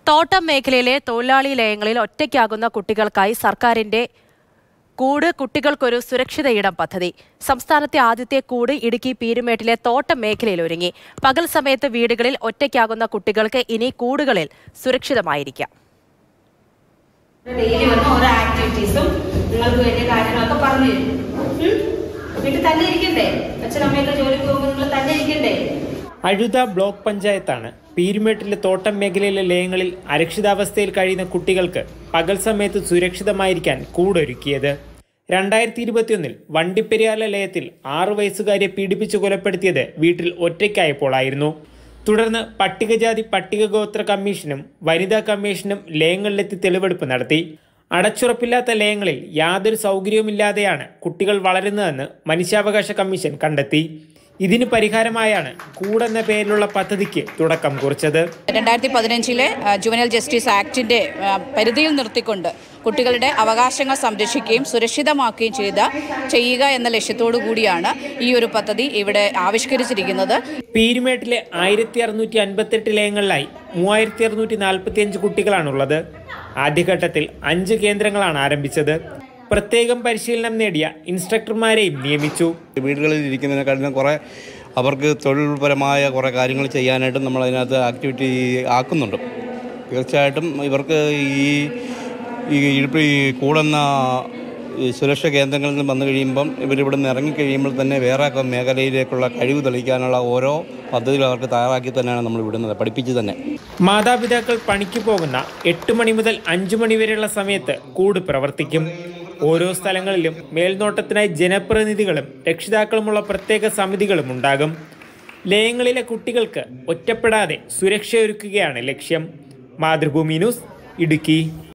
തോട്ടം മേഖലയിലെ തൊഴിലാളി ലയങ്ങളിൽ ഒറ്റയ്ക്കാകുന്ന കുട്ടികൾക്കായി സർക്കാരിന്റെ കൂട് കുട്ടികൾക്കൊരു സുരക്ഷിത ഇടം പദ്ധതി സംസ്ഥാനത്തെ ആദ്യത്തെ കൂട് ഇടുക്കി പീരുമേട്ടിലെ തോട്ടം മേഖലയിൽ ഒരുങ്ങി പകൽ സമയത്ത് വീടുകളിൽ ഒറ്റയ്ക്കാകുന്ന കുട്ടികൾക്ക് ഇനി കൂടുകളിൽ സുരക്ഷിതമായിരിക്കാം ഡെയിലി വന്ന ഓരോ ആക്ടിവിറ്റീസും നിങ്ങൾക്ക് വേണ്ടിയ കാര്യങ്ങളൊക്കെ പറഞ്ഞു തരും ഉം? വീട്ടിൽ തന്നെ ഇരിക്കണ്ടേ അച്ഛനമ്മയൊക്കെ ജോലിക്ക് പോകുമ്പോൾ നിങ്ങൾ തന്നെ ഇരിക്കണ്ടേ അഴുത ബ്ലോക്ക് പഞ്ചായത്താണ് പീരുമേട്ടിലെ തോട്ടം മേഖലയിലെ ലയങ്ങളിൽ അരക്ഷിതാവസ്ഥയിൽ കഴിയുന്ന കുട്ടികൾക്ക് പകൽ സമയത്ത് സുരക്ഷിതമായിരിക്കാൻ കൂടൊരുക്കിയത് രണ്ടായിരത്തി ഇരുപത്തിയൊന്നിൽ വണ്ടിപ്പെരിയാല ലയത്തിൽ ആറു വയസ്സുകാരെ പീഡിപ്പിച്ച് കൊലപ്പെടുത്തിയത് വീട്ടിൽ ഒറ്റയ്ക്കായപ്പോളായിരുന്നു തുടർന്ന് പട്ടികജാതി പട്ടികഗോത്ര കമ്മീഷനും വനിതാ കമ്മീഷനും ലയങ്ങളിലെത്തി തെളിവെടുപ്പ് നടത്തി അടച്ചുറപ്പില്ലാത്ത ലയങ്ങളിൽ യാതൊരു സൗകര്യവുമില്ലാതെയാണ് കുട്ടികൾ വളരുന്നതെന്ന് മനുഷ്യാവകാശ കമ്മീഷൻ കണ്ടെത്തി ഇതിന് പരിഹാരമായാണ് കൂടെന്ന പേരിലുള്ള പദ്ധതിക്ക് തുടക്കം കുറിച്ചത് രണ്ടായിരത്തി പതിനഞ്ചിലെ ജുവനൽ ജസ്റ്റിസ് ആക്ടിന്റെ ആ, പരിധിയിൽ നിർത്തിക്കൊണ്ട് കുട്ടികളുടെ അവകാശങ്ങൾ സംരക്ഷിക്കുകയും സുരക്ഷിതമാക്കുകയും ചെയ്ത ചെയ്യുക എന്ന ലക്ഷ്യത്തോടു കൂടിയാണ് ഈ ഒരു പദ്ധതി ഇവിടെ ആവിഷ്കരിച്ചിരിക്കുന്നത് പീരുമേട്ടിലെ ആയിരത്തി അറുന്നൂറ്റി അൻപത്തെട്ട് ലയങ്ങളിലായി മൂവായിരത്തി അറുന്നൂറ്റി നാൽപ്പത്തി അഞ്ച് കുട്ടികളാണുള്ളത് ആദ്യഘട്ടത്തിൽ അഞ്ച് കേന്ദ്രങ്ങളാണ് ആരംഭിച്ചത് പ്രത്യേകം പരിശീലനം നേടിയ ഇൻസ്ട്രക്ടർമാരെയും നിയമിച്ചു വീടുകളിൽ ഇരിക്കുന്നതിനെക്കാട്ടിലും കുറേ അവർക്ക് തൊഴിൽപരമായ കുറേ കാര്യങ്ങൾ ചെയ്യാനായിട്ടും നമ്മൾ അതിനകത്ത് ആക്ടിവിറ്റി ആക്കുന്നുണ്ട് തീർച്ചയായിട്ടും ഇവർക്ക് ഈ ഈ ഇപ്പോൾ ഈ കൂടുന്ന ഈ സുരക്ഷാ കേന്ദ്രങ്ങളിൽ നിന്ന് വന്നു കഴിയുമ്പം ഇവരിവിടെ നിന്ന് ഇറങ്ങിക്കഴിയുമ്പോൾ തന്നെ വേറെ ഒക്കെ മേഖലയിലേക്കുള്ള കഴിവ് തെളിയിക്കാനുള്ള ഓരോ പദ്ധതികൾ അവർക്ക് തയ്യാറാക്കി തന്നെയാണ് നമ്മൾ വിടുന്നത് പഠിപ്പിച്ച് തന്നെ മാതാപിതാക്കൾ പണിക്ക് പോകുന്ന എട്ട് മണി മുതൽ അഞ്ചു മണി വരെയുള്ള സമയത്ത് കൂട് പ്രവർത്തിക്കും ഓരോ സ്ഥലങ്ങളിലും മേൽനോട്ടത്തിനായി ജനപ്രതിനിധികളും രക്ഷിതാക്കളുമുള്ള പ്രത്യേക സമിതികളും ഉണ്ടാകും ലയങ്ങളിലെ കുട്ടികൾക്ക് ഒറ്റപ്പെടാതെ സുരക്ഷയൊരുക്കുകയാണ് ലക്ഷ്യം മാതൃഭൂമി ന്യൂസ് ഇടുക്കി